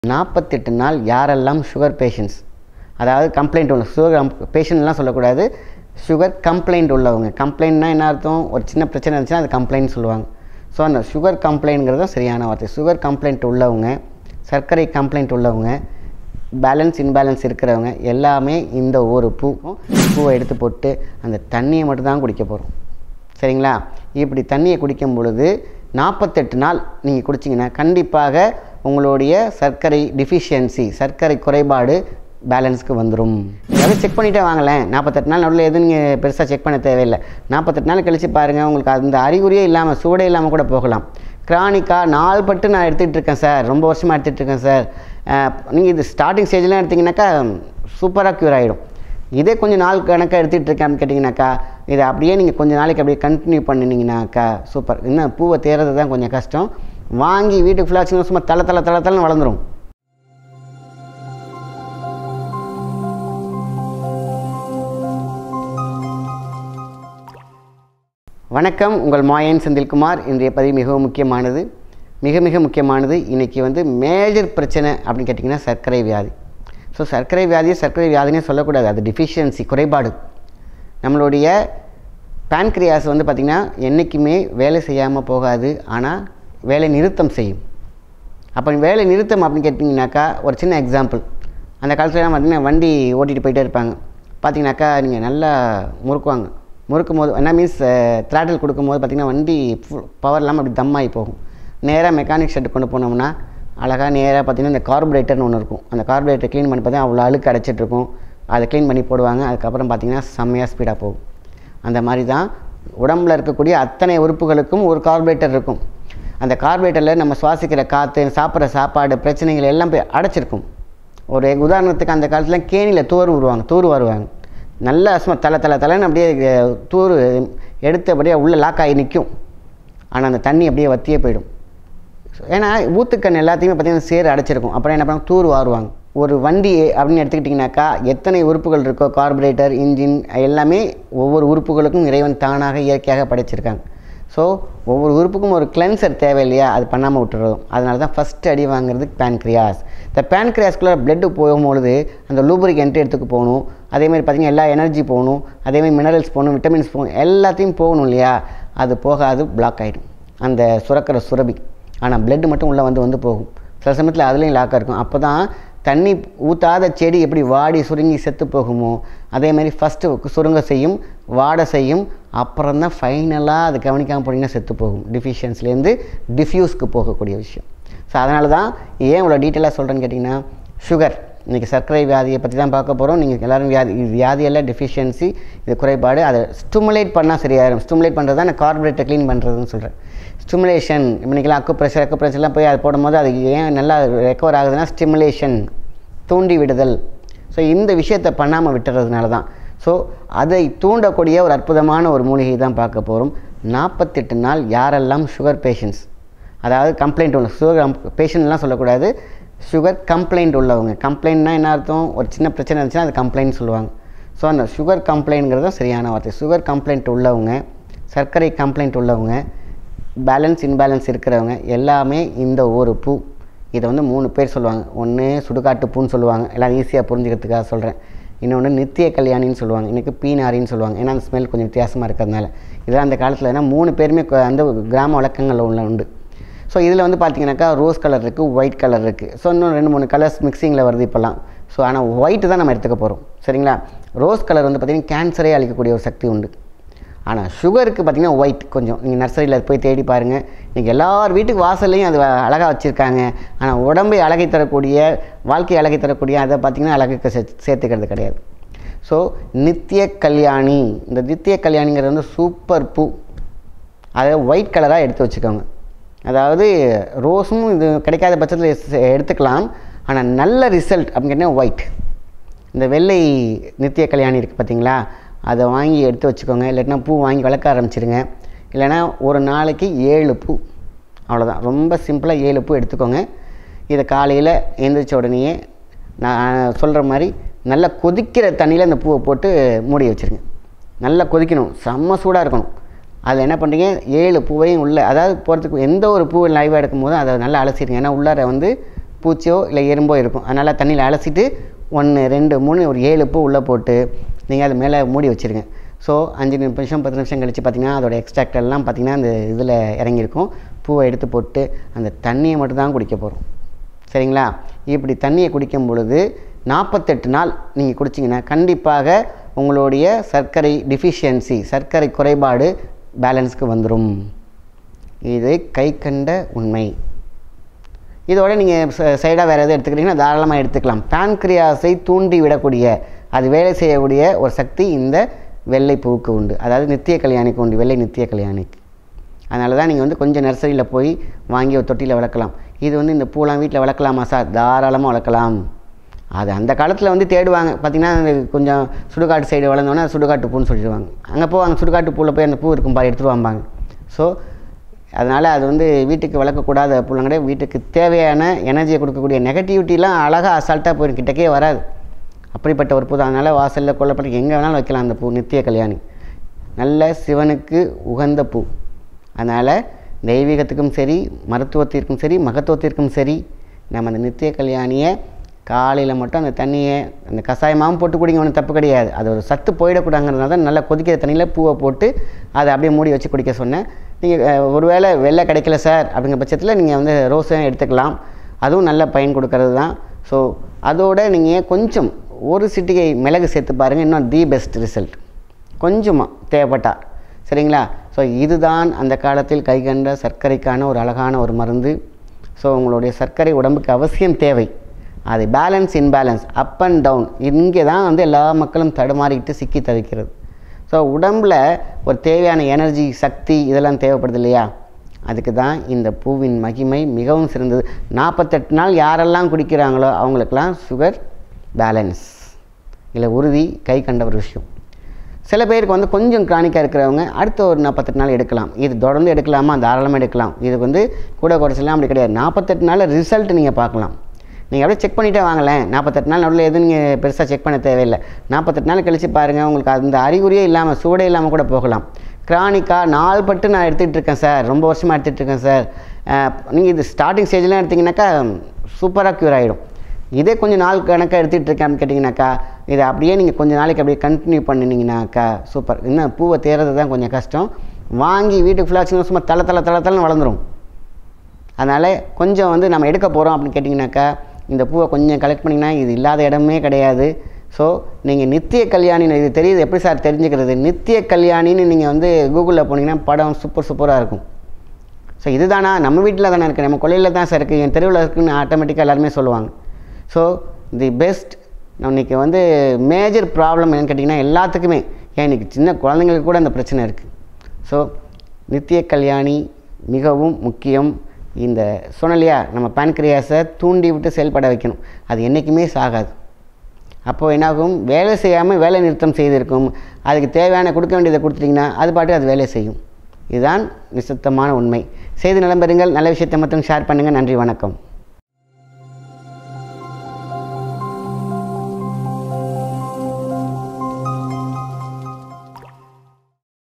நாற்பத்தெட்டு நாள் யாரெல்லாம் சுகர் பேஷண்ட்ஸ் அதாவது கம்ப்ளைண்ட் உள்ள சுகர் பேஷண்ட்லாம் சொல்லக்கூடாது சுகர் கம்ப்ளைண்ட் உள்ளவங்க கம்ப்ளைண்ட்னா என்ன அர்த்தம் ஒரு சின்ன பிரச்சனை இருந்துச்சுன்னா அது கம்ப்ளைண்ட் சொல்லுவாங்க ஸோ அந்த சுகர் கம்ப்ளைண்ட்ங்கிறது தான் சரியான வார்த்தை சுகர் கம்ப்ளைண்ட் உள்ளவங்க சர்க்கரை கம்ப்ளைண்ட் உள்ளவங்க பேலன்ஸ் இன்பேலன்ஸ் இருக்கிறவங்க எல்லாமே இந்த ஒரு பூ பூவை எடுத்து போட்டு அந்த தண்ணியை மட்டும் தான் குடிக்க போகிறோம் சரிங்களா இப்படி தண்ணியை குடிக்கும் பொழுது நாற்பத்தெட்டு நாள் நீங்கள் குடிச்சிங்கன்னா கண்டிப்பாக உங்களுடைய சர்க்கரை டிஃபிஷியன்சி சர்க்கரை குறைபாடு பேலன்ஸ்க்கு வந்துடும் அதை செக் பண்ணிட்டே வாங்கலேன் நாற்பத்தெட்டு நாள் நடுவில் எதுவும் நீங்கள் பெருசாக செக் பண்ண தேவையில்லை நாற்பத்தெட்டு நாள் கழித்து பாருங்கள் உங்களுக்கு அந்த அறிகுறியே இல்லாமல் சுவடே இல்லாமல் கூட போகலாம் கிரானிக்காக நாள் பட்டு நான் எடுத்துகிட்டு இருக்கேன் சார் ரொம்ப வருஷமாக எடுத்துகிட்டு இருக்கேன் சார் நீங்கள் இது ஸ்டார்டிங் ஸ்டேஜ்லாம் எடுத்திங்கனாக்கா சூப்பராக க்யூர் ஆகிடும் இதே கொஞ்சம் நாள் கணக்காக எடுத்துகிட்டு இருக்கேன்னு கேட்டிங்கனாக்கா இதை அப்படியே நீங்கள் கொஞ்சம் நாளைக்கு அப்படியே கண்டினியூ பண்ணினீங்கனாக்கா சூப்பர் இன்னும் பூவை தேர்றது தான் கொஞ்சம் கஷ்டம் வாங்கி வீட்டுக்கு ஃபுல்லாக வச்சுன்னா சும்மா தலை தலை தலை தலைன்னு வளர்ந்துரும் வணக்கம் உங்கள் மாயன் செந்தில்குமார் இன்றைய பதிவு மிகவும் முக்கியமானது மிக மிக முக்கியமானது இன்றைக்கி வந்து மேஜர் பிரச்சனை அப்படின்னு கேட்டிங்கன்னா சர்க்கரை வியாதி ஸோ சர்க்கரை வியாதியை சர்க்கரை வியாதினே சொல்லக்கூடாது அது டிஃபிஷியன்சி குறைபாடு நம்மளுடைய பேன்க்ரியாஸ் வந்து பார்த்திங்கன்னா என்றைக்குமே வேலை செய்யாமல் போகாது ஆனால் வேலை நிறுத்தம் செய்யும் அப்போ வேலை நிறுத்தம் அப்படின்னு கேட்டிங்கனாக்கா ஒரு சின்ன எக்ஸாம்பிள் அந்த காலத்துலலாம் பார்த்திங்கன்னா வண்டி ஓட்டிகிட்டு போயிட்டே இருப்பாங்க பார்த்தீங்கன்னாக்கா நீங்கள் நல்லா முறுக்குவாங்க முறுக்கும் போது என்ன மீன்ஸ் த்ராட்டில் கொடுக்கும்போது பார்த்திங்கன்னா வண்டி ஃபுல் பவர் இல்லாமல் அப்படி தம்மாகி போகும் நேராக மெக்கானிக் ஷெட்டு கொண்டு போனோம்னா அழகாக நேராக பார்த்திங்கன்னா இந்த கார்பரேட்டர்னு ஒன்று இருக்கும் அந்த கார்பரேட்டர் க்ளீன் பண்ணி பார்த்தீங்கன்னா அவ்வளோ அழுக்கு அடைச்சிட்டு இருக்கும் அதை க்ளீன் பண்ணி போடுவாங்க அதுக்கப்புறம் பார்த்திங்கன்னா செம்மையாக ஸ்பீடாக போகும் அந்த மாதிரி தான் உடம்பில் இருக்கக்கூடிய அத்தனை உறுப்புகளுக்கும் ஒரு கார்பரேட்டர் இருக்கும் அந்த கார்பரேட்டரில் நம்ம சுவாசிக்கிற காற்று சாப்பிட்ற சாப்பாடு பிரச்சனைகள் எல்லாம் போய் அடைச்சிருக்கும் ஒரு உதாரணத்துக்கு அந்த காலத்தில் கேணியில் தூர் வருவாங்க தூர் வருவாங்க நல்லா சும்மா தலை தலை தலைன்னு அப்படியே தூர் எடுத்து அப்படியே உள்ளே லாக் ஆகி நிற்கும் ஆனால் அந்த தண்ணி அப்படியே வத்தியே போயிடும் ஏன்னா ஊத்துக்கண் எல்லாத்தையுமே பார்த்திங்கன்னா சேறு அடைச்சிருக்கும் அப்புறம் என்ன பண்ணுவாங்க தூர் வாருவாங்க ஒரு வண்டி அப்படின்னு எடுத்துக்கிட்டிங்கனாக்கா எத்தனை உறுப்புகள் இருக்கோ கார்பரேட்டர் இன்ஜின் எல்லாமே ஒவ்வொரு உறுப்புகளுக்கும் இறைவன் தானாக இயற்கையாக படைச்சிருக்காங்க ஸோ ஒவ்வொரு உறுப்புக்கும் ஒரு கிளென்சர் தேவை இல்லையா அது பண்ணாமல் விட்டுறோம் அதனால தான் ஃபஸ்ட் அடி வாங்குறது பேன்க்ரியாஸ் இந்த பேன்க்ரியாஸ்குள்ளே பிளட்டு போகும்பொழுது அந்த லூபரிக் எடுத்துக்கு போகணும் அதேமாதிரி பார்த்திங்கன்னா எல்லா எனர்ஜி போகணும் அதேமாதிரி மினரல்ஸ் போகணும் விட்டமின்ஸ் போகணும் எல்லாத்தையும் போகணும் இல்லையா அது போகாது பிளாக் ஆகிடும் அந்த சுரக்கிற சுரபி ஆனால் பிளட்டு மட்டும் உள்ளே வந்து வந்து போகும் சில சமயத்தில் அதுலேயும் லாக்காக இருக்கும் அப்போ தான் தண்ணி ஊற்றாத செடி எப்படி வாடி சுருங்கி செத்து போகுமோ அதேமாதிரி ஃபஸ்ட்டு சுருங்க செய்யும் வாட செய்யும் அப்புறம் தான் ஃபைனலாக அது கவனிக்காமல் போனீங்கன்னா செத்து போகும் டிஃபிஷியன்ஸ்லேருந்து டிஃப்யூஸ்க்கு போகக்கூடிய விஷயம் ஸோ அதனால தான் ஏன் இவ்வளோ டீட்டெயிலாக சொல்கிறேன்னு கேட்டிங்கன்னா சுகர் இன்றைக்கி சர்க்கரை வியாதியை பற்றி தான் பார்க்க போகிறோம் நீங்கள் எல்லோரும் வியாதி இது வியாதியெல்லாம் டிஃபிஷியன்சி இது குறைபாடு அதை ஸ்டிமுலேட் பண்ணால் சரியாயிடும் ஸ்டிமுலேட் பண்ணுறது தான் நான் கார்பரேட்டை க்ளீன் பண்ணுறதுன்னு சொல்கிறேன் ஸ்டிமுலேஷன் இன்றைக்கெலாம் அக்கு ப்ரெஷர் அக்கு ப்ரெஷர்லாம் போய் அது போடும்போது அது ஏன் நல்லா ரெக்கவர் ஆகுதுன்னா ஸ்டிமுலேஷன் தூண்டி விடுதல் ஸோ இந்த விஷயத்தை பண்ணாமல் விட்டுறதுனால தான் ஸோ அதை தூண்டக்கூடிய ஒரு அற்புதமான ஒரு மூலிகை தான் பார்க்க போகிறோம் நாற்பத்தெட்டு நாள் யாரெல்லாம் சுகர் பேஷண்ட்ஸ் அதாவது கம்ப்ளைண்ட் உள்ள சுகர் பேஷண்ட்லாம் சொல்லக்கூடாது சுகர் கம்ப்ளைண்ட் உள்ளவங்க கம்ப்ளைண்ட்னா என்ன அர்த்தம் ஒரு சின்ன பிரச்சனை இருந்துச்சுன்னா அது கம்ப்ளைண்ட் சொல்லுவாங்க ஸோ அந்த சுகர் கம்ப்ளைண்ட்ங்கிறது தான் சரியான வார்த்தை சுகர் கம்ப்ளைண்ட் உள்ளவங்க சர்க்கரை கம்ப்ளைண்ட் உள்ளவங்க பேலன்ஸ் இன்பேலன்ஸ் இருக்கிறவங்க எல்லாமே இந்த ஒரு பூ இதை வந்து மூணு பேர் சொல்லுவாங்க ஒன்று சுடுகாட்டு பூன்னு சொல்லுவாங்க எல்லாம் ஈஸியாக புரிஞ்சுக்கிறதுக்காக சொல்கிறேன் இன்னொன்று நித்திய கல்யாணின்னு சொல்லுவாங்க இன்றைக்கி பீனாரின்னு சொல்லுவாங்க ஏன்னா அந்த ஸ்மெல் கொஞ்சம் வித்தியாசமாக இருக்கிறதுனால இதெல்லாம் அந்த காலத்தில் ஏன்னா மூணு பேருமே அந்த கிராம வழக்கங்களில் உள்ள உண்டு ஸோ இதில் வந்து பார்த்தீங்கன்னாக்கா ரோஸ் கலர் இருக்குது ஒயிட் கலர் இருக்குது ஸோ இன்னும் ரெண்டு மூணு கலர்ஸ் மிக்சிங்கில் வருது இப்போல்லாம் ஸோ ஆனால் ஒயிட்டு தான் நம்ம எடுத்துக்க போகிறோம் சரிங்களா ரோஸ் கலர் வந்து பார்த்திங்கன்னா கேன்சரே அழிக்கக்கூடிய ஒரு சக்தி உண்டு ஆனால் சுகருக்கு பார்த்திங்கன்னா ஒயிட் கொஞ்சம் நீங்கள் நர்சரியில் போய் தேடி பாருங்கள் நீங்கள் எல்லார் வீட்டுக்கு வாசல்லையும் அது அழகாக வச்சுருக்காங்க ஆனால் உடம்பை அழகை தரக்கூடிய வாழ்க்கை அழகை தரக்கூடிய அதை பார்த்திங்கன்னா அழகுக்கு சே சேர்த்துக்கிறது கிடையாது ஸோ நித்திய கல்யாணி இந்த நித்திய கல்யாணிங்கிறது வந்து சூப்பர் பூ அதை ஒயிட் கலராக எடுத்து வச்சுக்கோங்க அதாவது ரோஸும் இது கிடைக்காத பட்சத்தில் எடுத்துக்கலாம் ஆனால் நல்ல ரிசல்ட் அப்படின்னு கேட்டிங்கன்னா ஒயிட் இந்த வெள்ளை நித்திய கல்யாணி இருக்குது பார்த்தீங்களா அதை வாங்கி எடுத்து வச்சுக்கோங்க இல்லைன்னா பூ வாங்கி வளர்க்க ஆரம்பிச்சிருங்க இல்லைனா ஒரு நாளைக்கு ஏழு பூ அவ்வளோதான் ரொம்ப சிம்பிளாக ஏழு பூ எடுத்துக்கோங்க இதை காலையில் எழுந்திரிச்ச உடனேயே நான் சொல்கிற மாதிரி நல்லா கொதிக்கிற தண்ணியில் அந்த பூவை போட்டு மூடி வச்சுருங்க நல்லா கொதிக்கணும் செம்ம சூடாக இருக்கணும் அதில் என்ன பண்ணுறீங்க ஏழு பூவையும் உள்ளே அதாவது போகிறதுக்கு எந்த ஒரு பூவை லைவாக எடுக்கும்போது அதை நல்லா அலசிடுங்க ஏன்னா உள்ளார வந்து பூச்சியோ இல்லை எறும்போ இருக்கும் அதனால் தண்ணியில் அலசிட்டு ஒன்று ரெண்டு மூணு ஒரு ஏழு பூ உள்ளே போட்டு நீங்கள் அது மேலே மூடி வச்சுருங்க ஸோ அஞ்சு நிமிஷம் பத்து நிமிஷம் கழித்து பார்த்தீங்கன்னா அதோட எக்ஸ்ட்ராக்ட் எல்லாம் பார்த்தீங்கன்னா அந்த இதில் இறங்கியிருக்கும் பூவை எடுத்து போட்டு அந்த தண்ணியை மட்டும் தான் குடிக்க போகிறோம் சரிங்களா இப்படி தண்ணியை குடிக்கும் பொழுது நாற்பத்தெட்டு நாள் நீங்கள் குடிச்சிங்கன்னா கண்டிப்பாக உங்களுடைய சர்க்கரை டிஃபிஷியன்சி சர்க்கரை குறைபாடு பேலன்ஸ்க்கு வந்துடும் இது கை கண்ட உண்மை இதோட நீங்கள் சைடாக வேறு எதுவும் எடுத்துக்கிறீங்கன்னா தாராளமாக எடுத்துக்கலாம் பேன்க்ரியாஸை தூண்டி விடக்கூடிய அது வேலை செய்யக்கூடிய ஒரு சக்தி இந்த வெள்ளை பூவுக்கு உண்டு அதாவது நித்திய கல்யாணிக்கு உண்டு வெள்ளை நித்திய கல்யாணிக்கு அதனால தான் நீங்கள் வந்து கொஞ்சம் நர்சரியில் போய் வாங்கி ஒரு தொட்டியில் வளர்க்கலாம் இது வந்து இந்த பூலாம் வீட்டில் வளர்க்கலாமா சார் தாராளமாக வளர்க்கலாம் அது அந்த காலத்தில் வந்து தேடுவாங்க பார்த்திங்கன்னா அந்த கொஞ்சம் சுடுகாட்டு சைடு வளர்ந்தோன்னே அது சுடுகாட்டு பூன்னு சொல்லிடுவாங்க அங்கே போவாங்க சுடுகாட்டு பூவில் போய் அந்த பூ இருக்கும் பாரு எடுத்துகிட்டு வாம்பாங்க ஸோ அதனால் அது வந்து வீட்டுக்கு வளர்க்கக்கூடாத பூலாம் கிடையாது வீட்டுக்கு தேவையான எனர்ஜியை கொடுக்கக்கூடிய நெகட்டிவிட்டிலாம் அழகாக அசால்ட்டாக போயிடும் கிட்டக்கே வராது அப்படிப்பட்ட ஒரு பூ தான் அதனால் வாசலில் கொல்லப்பட்டு எங்கே வேணாலும் வைக்கலாம் அந்த பூ நித்திய கல்யாணி நல்ல சிவனுக்கு உகந்த பூ அதனால் தெய்வீகத்துக்கும் சரி மருத்துவத்திற்கும் சரி மகத்துவத்திற்கும் சரி நம்ம அந்த நித்திய கல்யாணியை காலையில் மட்டும் அந்த தண்ணியை அந்த கஷாயமாகவும் போட்டு குடிங்க ஒன்றும் தப்பு கிடையாது அது ஒரு சத்து போயிடக்கூடாங்கிறதுனால தான் நல்லா கொதிக்கிற தண்ணியில் பூவை போட்டு அதை அப்படியே மூடி வச்சு குடிக்க சொன்னேன் நீங்கள் ஒருவேளை வெள்ளை கிடைக்கல சார் அப்படிங்கிற பட்சத்தில் நீங்கள் வந்து ரோஸையும் எடுத்துக்கலாம் அதுவும் நல்ல பயன் கொடுக்கறது தான் ஸோ அதோட நீங்கள் கொஞ்சம் ஒரு சிட்டிகை மிளகு சேர்த்து பாருங்கள் இன்னும் தி பெஸ்ட் ரிசல்ட் கொஞ்சமாக தேவைப்பட்டா சரிங்களா ஸோ இதுதான் அந்த காலத்தில் கைகண்ட சர்க்கரைக்கான ஒரு அழகான ஒரு மருந்து ஸோ உங்களுடைய சர்க்கரை உடம்புக்கு அவசியம் தேவை அது balance imbalance up and down இங்கே தான் வந்து எல்லா மக்களும் தடுமாறிக்கிட்டு சிக்கி தவிக்கிறது ஸோ உடம்பில் ஒரு தேவையான எனர்ஜி சக்தி இதெல்லாம் தேவைப்படுது இல்லையா அதுக்கு தான் இந்த பூவின் மகிமை மிகவும் சிறந்தது நாற்பத்தெட்டு நாள் யாரெல்லாம் குடிக்கிறாங்களோ அவங்களுக்கெல்லாம் சுகர் பேலன்ஸ் இல்லை உறுதி கை கண்ட ஒரு விஷயம் சில பேருக்கு வந்து கொஞ்சம் கிரானிக்காக இருக்கிறவங்க அடுத்த ஒரு நாற்பத்தெட்டு நாள் எடுக்கலாம் இது தொடர்ந்து எடுக்கலாமா தாராளமாக எடுக்கலாம் இது வந்து கூட குறைச்சலாம் அப்படி கிடையாது நாற்பத்தெட்டு நாளில் ரிசல்ட் நீங்கள் பார்க்கலாம் நீங்கள் அப்படியே செக் பண்ணிட்டே வாங்கலேன் நாற்பத்தெட்டு நாள் நடுவில் எதுவும் நீங்கள் பெருசாக செக் பண்ண தேவையில்லை நாற்பத்தெட்டு நாள் கழித்து பாருங்கள் உங்களுக்கு அந்த அறிகுறியே இல்லாமல் சுவடே இல்லாமல் கூட போகலாம் கிரானிக்காக நாள் பட்டு நான் எடுத்துகிட்டு இருக்கேன் சார் ரொம்ப வருஷமாக எடுத்துகிட்டு இருக்கேன் சார் நீங்கள் இது ஸ்டார்டிங் ஸ்டேஜ்லாம் எடுத்திங்கனாக்கா சூப்பராக க்யூர் ஆகிடும் இதே கொஞ்சம் நாள் கணக்காக எடுத்துகிட்டு இருக்கேன்னு கேட்டிங்கனாக்கா இதை அப்படியே நீங்கள் கொஞ்சம் நாளைக்கு அப்படியே கண்டினியூ பண்ணினீங்கனாக்கா சூப்பர் இன்னும் பூவை தேர்றது தான் கொஞ்சம் கஷ்டம் வாங்கி வீட்டுக்கு ஃபுல்லாக வச்சுன்னா சும்மா தலை தலை தலை தலைன்னு வளர்ந்துடும் அதனால் கொஞ்சம் வந்து நம்ம எடுக்க போகிறோம் அப்படின்னு கேட்டிங்கனாக்கா இந்த பூவை கொஞ்சம் கலெக்ட் பண்ணிங்கன்னா இது இல்லாத இடமே கிடையாது ஸோ நீங்கள் நித்திய கல்யாணின்னு இது தெரியுது எப்படி சார் தெரிஞ்சுக்கிறது நித்திய கல்யாணின்னு நீங்கள் வந்து கூகுளில் போனீங்கன்னா படம் சூப்பர் சூப்பராக இருக்கும் ஸோ இதுதானா நம்ம வீட்டில் தானே இருக்குது நம்ம கொள்ளையில் தான் சார் இருக்குது என் தெருவில் இருக்குன்னு ஆட்டோமேட்டிக்காக எல்லாருமே சொல்லுவாங்க ஸோ தி பெஸ்ட் இன்றைக்கி வந்து மேஜர் ப்ராப்ளம் என்னன்னு கேட்டிங்கன்னா எல்லாத்துக்குமே ஏன் இன்றைக்கி சின்ன குழந்தைங்களுக்கு கூட அந்த பிரச்சனை இருக்குது ஸோ நித்திய கல்யாணி மிகவும் முக்கியம் இந்த சொன்னலையா நம்ம பேன்கிரியாஸை தூண்டி விட்டு செயல்பட வைக்கணும் அது என்றைக்குமே சாகாது அப்போது என்னாகும் வேலை செய்யாமல் வேலை நிறுத்தம் செய்திருக்கும் அதுக்கு தேவையான கொடுக்க வேண்டியதை கொடுத்துட்டிங்கன்னா அது பாட்டு அது வேலை செய்யும் இதுதான் நிசத்தமான உண்மை செய்து நலம் பெறுங்கள் நல்ல விஷயத்தை மட்டும் ஷேர் பண்ணுங்கள் நன்றி வணக்கம்